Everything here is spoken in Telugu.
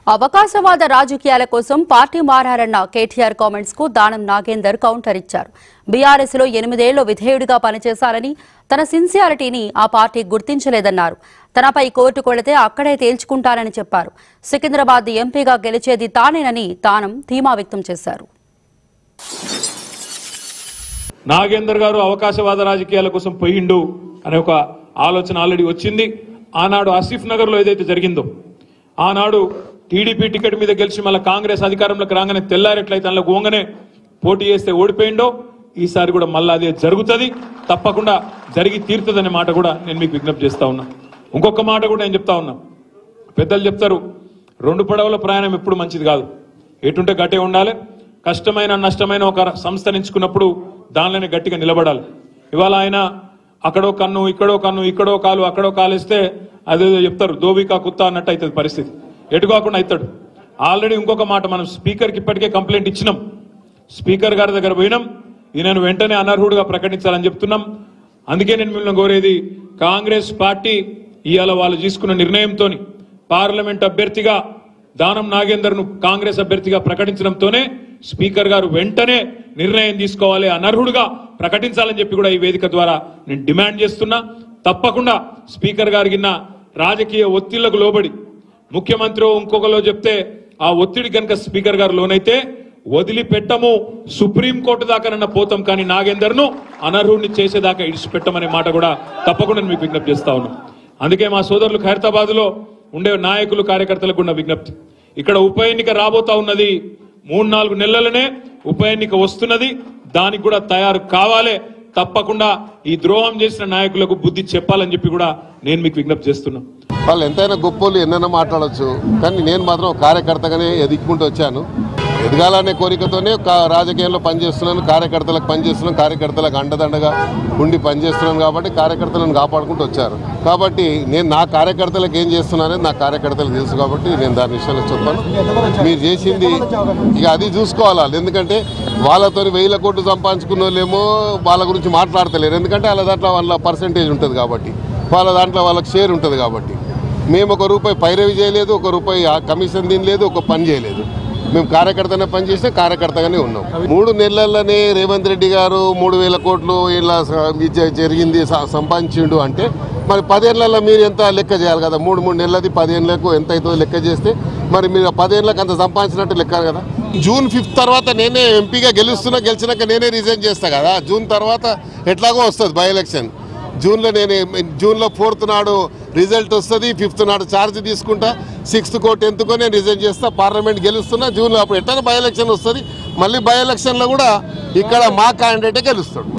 అవకాశవాద రాజకీయాల కోసం పార్టీ మారారన్న కేటీఆర్ కామెంట్స్ కు దానం నాగేందర్ కౌంటర్ ఇచ్చారు బీఆర్ఎస్ లో ఎనిమిదేళ్లు విధేయుడిగా పనిచేశారని తన సిన్సియారిటీని ఆ పార్టీ గుర్తించలేదన్నారు తనపై కోర్టుకు వెళితే అక్కడే తేల్చుకుంటానని చెప్పారు సికింద్రాబాద్ ఎంపీగా గెలిచేది తానేనని తానం ధీమా వ్యక్తం చేశారు నాగేందర్ గారు అవకాశవాద రాజకీయాల కోసం పోయిండు అనే ఒక ఆలోచన ఆల్రెడీ వచ్చింది ఆనాడు ఆసిఫ్ నగర్ లో ఏదైతే జరిగిందో ఆనాడు టీడీపీ టికెట్ మీద గెలిచి మళ్ళీ కాంగ్రెస్ అధికారంలోకి రాగానే తెల్లారెట్లయితే అందులో గోంగనే పోటీ చేస్తే ఓడిపోయిండో ఈసారి కూడా మళ్ళీ అదే జరుగుతుంది తప్పకుండా జరిగి తీరుతుందనే మాట కూడా నేను మీకు విజ్ఞప్తి చేస్తా ఉన్నా ఇంకొక మాట కూడా నేను చెప్తా ఉన్నా పెద్దలు చెప్తారు రెండు పడవల ప్రయాణం ఎప్పుడు మంచిది కాదు ఎటుంటే గట్టే ఉండాలి కష్టమైన నష్టమైన ఒక సంస్థ ఎంచుకున్నప్పుడు దానిలోనే గట్టిగా నిలబడాలి ఇవాళ ఆయన అక్కడో కన్ను ఇక్కడో కన్ను ఇక్కడో కాలు అక్కడో కాలేస్తే అదేదో చెప్తారు దోబికా కుత్తా అన్నట్టు అవుతుంది పరిస్థితి ఎటు కాకుండా అవుతాడు ఆల్రెడీ ఇంకొక మాట మనం స్పీకర్కి ఇప్పటికే కంప్లైంట్ ఇచ్చినాం స్పీకర్ గారి దగ్గర పోయినాం ఈయనను వెంటనే అనర్హుడుగా ప్రకటించాలని చెప్తున్నాం అందుకే నేను మిమ్మల్ని కోరేది కాంగ్రెస్ పార్టీ ఇవాళ వాళ్ళు తీసుకున్న నిర్ణయంతో పార్లమెంట్ అభ్యర్థిగా దానం నాగేందర్ను కాంగ్రెస్ అభ్యర్థిగా ప్రకటించడంతోనే స్పీకర్ గారు వెంటనే నిర్ణయం తీసుకోవాలి అనర్హుడుగా ప్రకటించాలని చెప్పి కూడా ఈ వేదిక ద్వారా నేను డిమాండ్ చేస్తున్నా తప్పకుండా స్పీకర్ గారి కింద రాజకీయ ఒత్తిళ్లకు లోబడి ముఖ్యమంత్రి ఇంకొకలో చెప్తే ఆ ఒత్తిడి కనుక స్పీకర్ గారు లోనైతే వదిలిపెట్టము సుప్రీంకోర్టు దాకానన్న పోతాం కానీ నాగేందర్ను అనర్హుడిని చేసేదాకా ఇడిచిపెట్టమనే మాట కూడా తప్పకుండా నేను మీకు విజ్ఞప్తి చేస్తా ఉన్నాం అందుకే మా సోదరులు ఖైరతాబాద్ లో ఉండే నాయకులు కార్యకర్తలకు ఉన్న విజ్ఞప్తి ఇక్కడ ఉప ఎన్నిక రాబోతా ఉన్నది మూడు నాలుగు నెలలనే ఉప ఎన్నిక వస్తున్నది దానికి కూడా తయారు కావాలి తప్పకుండా ఈ ద్రోహం చేసిన నాయకులకు బుద్ధి చెప్పాలని చెప్పి కూడా నేను మీకు విజ్ఞప్తి చేస్తున్నా వాళ్ళు ఎంతైనా గొప్పోళ్ళు ఎన్నైనా మాట్లాడొచ్చు కానీ నేను మాత్రం ఒక కార్యకర్తగానే ఎదుక్కుంటూ వచ్చాను ఎదగాలనే కోరికతోనే కా- రాజకీయంలో పనిచేస్తున్నాను కార్యకర్తలకు పనిచేస్తున్నాను కార్యకర్తలకు అండదండగా ఉండి పనిచేస్తున్నాను కాబట్టి కార్యకర్తలను కాపాడుకుంటూ వచ్చారు కాబట్టి నేను నా కార్యకర్తలకు ఏం చేస్తున్నానని నా కార్యకర్తలకు తెలుసు కాబట్టి నేను దాని విషయంలో చెప్తాను మీరు చేసింది ఇక అది చూసుకోవాలి వాళ్ళు. ఎందుకంటే వాళ్ళతో వేల కోట్లు సంపాదించుకున్న వాళ్ళేమో వాళ్ళ గురించి మాట్లాడతలేరు ఎందుకంటే వాళ్ళ దాంట్లో వాళ్ళ పర్సంటేజ్ ఉంటుంది కాబట్టి వాళ్ళ దాంట్లో వాళ్ళకి షేర్ ఉంటుంది కాబట్టి మేము ఒక రూపాయి పైరవి చేయలేదు ఒక రూపాయి ఆ కమిషన్ తినలేదు ఒక పని చేయలేదు మేము కార్యకర్తనే పనిచేస్తే కార్యకర్తగానే ఉన్నాం మూడు నెలల్లోనే రేవంత్ రెడ్డి గారు మూడు వేల కోట్లు ఇలా స- ఇది జరిగింది స- సంపాదించిండు అంటే మరి పదేళ్లలో మీరు ఎంత లెక్క చేయాలి కదా మూడు మూడు నెలలది పదేళ్ళకు ఎంత అవుతుందో లెక్క చేస్తే మరి మీరు పదేళ్ళకి అంత సంపాదించినట్టు లెక్క కదా జూన్ ఫిఫ్త్ తర్వాత నేనే ఎంపీగా గెలుస్తున్నా గెలిచినాక నేనే రిజైన్ చేస్తా కదా జూన్ తర్వాత ఎట్లాగో వస్తుంది బై ఎలక్షన్ జూన్లో నేను జూన్లో ఫోర్త్ నాడు రిజల్ట్ వస్తుంది ఫిఫ్త్ నాడు ఛార్జ్ తీసుకుంటా సిక్స్త్ కో టెన్త్ కో నేను రిజైన్ చేస్తా పార్లమెంట్ గెలుస్తున్నా జూన్లో అప్పుడు ఎట్లా బై ఎలక్షన్ వస్తుంది మళ్ళీ బై ఎలక్షన్లో కూడా ఇక్కడ మా క్యాండిడేటే గెలుస్తాడు